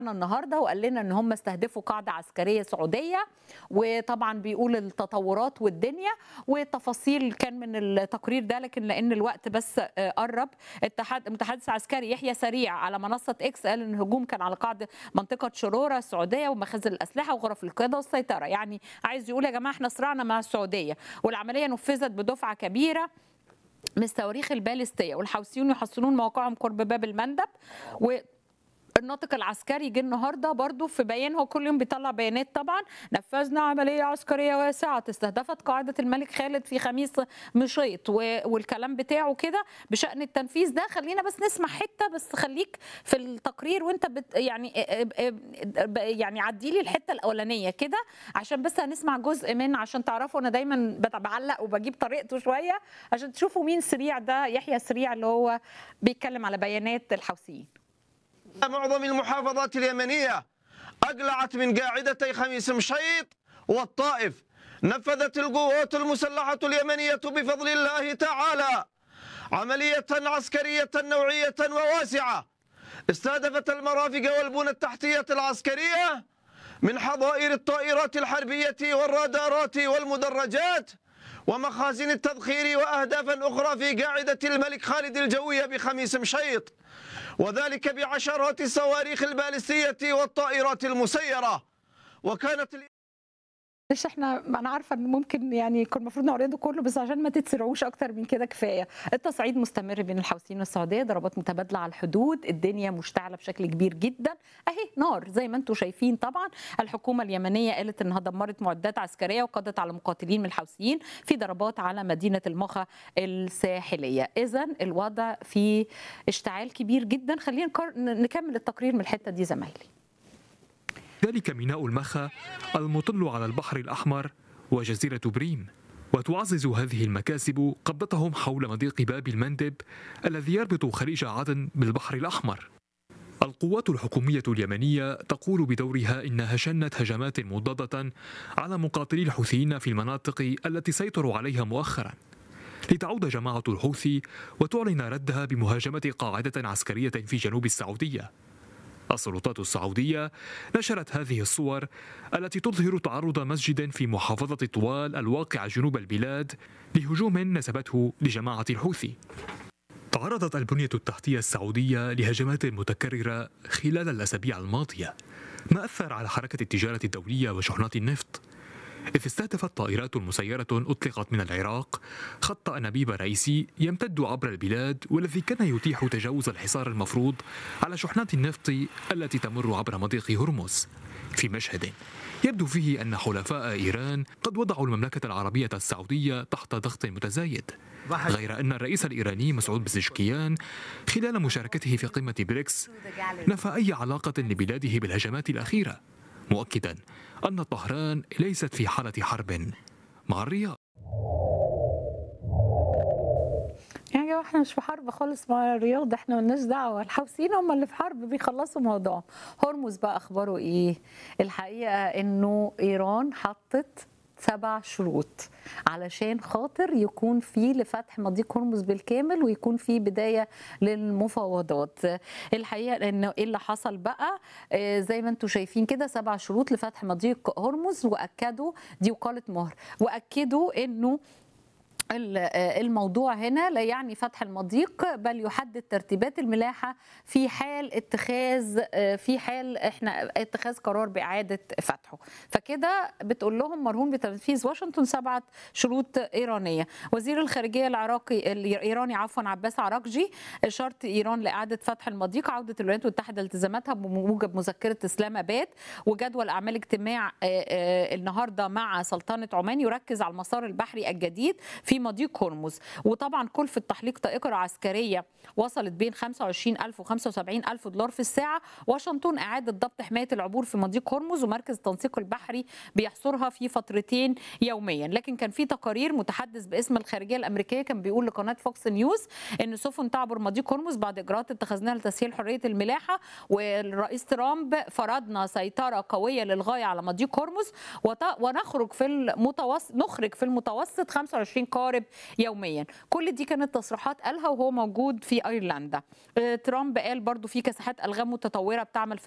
النهارده وقال لنا ان هم استهدفوا قاعده عسكريه سعوديه وطبعا بيقول التطورات والدنيا وتفاصيل كان من التقرير ده لكن لان الوقت بس آه، قرب اتحاد متحدث عسكري يحيى سريع على منصه اكس قال ان الهجوم كان على قاعده منطقه شرورة السعوديه ومخازن الاسلحه وغرف القياده والسيطره يعني عايز يقول يا جماعه احنا صراعنا مع السعوديه والعمليه نفذت بدفعه كبيره من الصواريخ البالستيه والحوثيون يحصلون مواقعهم قرب باب المندب و الناطق العسكري جه النهارده برضو في بيان هو كل يوم بيطلع بيانات طبعا نفذنا عمليه عسكريه واسعه استهدفت قاعده الملك خالد في خميس مشيط و- والكلام بتاعه كده بشان التنفيذ ده خلينا بس نسمع حته بس خليك في التقرير وانت بت يعني يعني عدي لي الحته الاولانيه كده عشان بس هنسمع جزء من عشان تعرفوا انا دايما بت- بعلق وبجيب طريقته شويه عشان تشوفوا مين سريع ده يحيى سريع اللي هو بيتكلم على بيانات الحوثيين معظم المحافظات اليمنية أقلعت من قاعدتي خميس مشيط والطائف نفذت القوات المسلحة اليمنية بفضل الله تعالى عملية عسكرية نوعية وواسعة استهدفت المرافق والبنى التحتية العسكرية من حظائر الطائرات الحربية والرادارات والمدرجات ومخازن التذخير وأهدافا أخرى في قاعدة الملك خالد الجوية بخميس مشيط وذلك بعشرات الصواريخ البالستية والطائرات المسيرة وكانت ال- مش احنا انا عارفه ان ممكن يعني كان المفروض نعرضه كله بس عشان ما تتسرعوش اكتر من كده كفايه التصعيد مستمر بين الحوثيين والسعوديه ضربات متبادله على الحدود الدنيا مشتعله بشكل كبير جدا اهي نار زي ما انتم شايفين طبعا الحكومه اليمنيه قالت انها دمرت معدات عسكريه وقضت على مقاتلين من الحوثيين في ضربات على مدينه المخا الساحليه اذا الوضع في اشتعال كبير جدا خلينا نكر- نكمل التقرير من الحته دي زمايلي ذلك ميناء المخا المطل على البحر الأحمر وجزيرة بريم وتعزز هذه المكاسب قبضتهم حول مضيق باب المندب الذي يربط خليج عدن بالبحر الأحمر القوات الحكومية اليمنية تقول بدورها إنها شنت هجمات مضادة على مقاتلي الحوثيين في المناطق التي سيطروا عليها مؤخرا لتعود جماعة الحوثي وتعلن ردها بمهاجمة قاعدة عسكرية في جنوب السعودية السلطات السعودية نشرت هذه الصور التي تظهر تعرض مسجد في محافظة طوال الواقعة جنوب البلاد لهجوم نسبته لجماعة الحوثي تعرضت البنية التحتية السعودية لهجمات متكررة خلال الأسابيع الماضية ما أثر على حركة التجارة الدولية وشحنات النفط إذ استهدفت طائرات مسيرة أطلقت من العراق خط أنابيب رئيسي يمتد عبر البلاد والذي كان يتيح تجاوز الحصار المفروض على شحنات النفط التي تمر عبر مضيق هرمز في مشهد يبدو فيه أن حلفاء إيران قد وضعوا المملكة العربية السعودية تحت ضغط متزايد غير أن الرئيس الإيراني مسعود بزشكيان خلال مشاركته في قمة بريكس نفى أي علاقة لبلاده بالهجمات الأخيرة مؤكدا أن طهران ليست في حالة حرب مع الرياض يعني يا جماعه احنا مش في حرب خالص مع الرياض احنا مالناش دعوه الحوثيين هم اللي في حرب بيخلصوا موضوع هرمز بقى اخباره ايه الحقيقه انه ايران حطت سبع شروط علشان خاطر يكون في لفتح مضيق هرمز بالكامل ويكون في بدايه للمفاوضات الحقيقه انه ايه اللي حصل بقى آه، زي ما انتم شايفين كده سبع شروط لفتح مضيق هرمز واكدوا دي وقاله مهر واكدوا انه ال- آه، الموضوع هنا لا يعني فتح المضيق بل يحدد ترتيبات الملاحه في حال اتخاذ آه، في حال احنا اتخاذ قرار باعاده فتحه فكده بتقول لهم مرهون بتنفيذ واشنطن سبعه شروط ايرانيه وزير الخارجيه العراقي الايراني عفوا عباس عراقجي شرط ايران لاعاده فتح المضيق عوده الولايات المتحده التزاماتها بموجب مذكره اسلام اباد وجدول اعمال اجتماع آه، آه، النهارده مع سلطنه عمان يركز على المسار البحري الجديد في مضيق هرمز وطبعا كلفه تحليق طائره عسكريه وصلت بين 25000 و 75000 دولار في الساعه واشنطن اعاده ضبط حمايه العبور في مضيق هرمز ومركز التنسيق البحري بيحصرها في فترتين يوميا لكن كان في تقارير متحدث باسم الخارجيه الامريكيه كان بيقول لقناه فوكس نيوز ان سفن تعبر مضيق هرمز بعد اجراءات اتخذناها لتسهيل حريه الملاحه والرئيس ترامب فرضنا سيطره قويه للغايه على مضيق هرمز وت- ونخرج في المتوسط نخرج في المتوسط 25 قارب يوميا كل دي كانت تصريحات قالها وهو موجود في ايرلندا آه، ترامب قال برضو في كاسحات الغام متطوره بتعمل في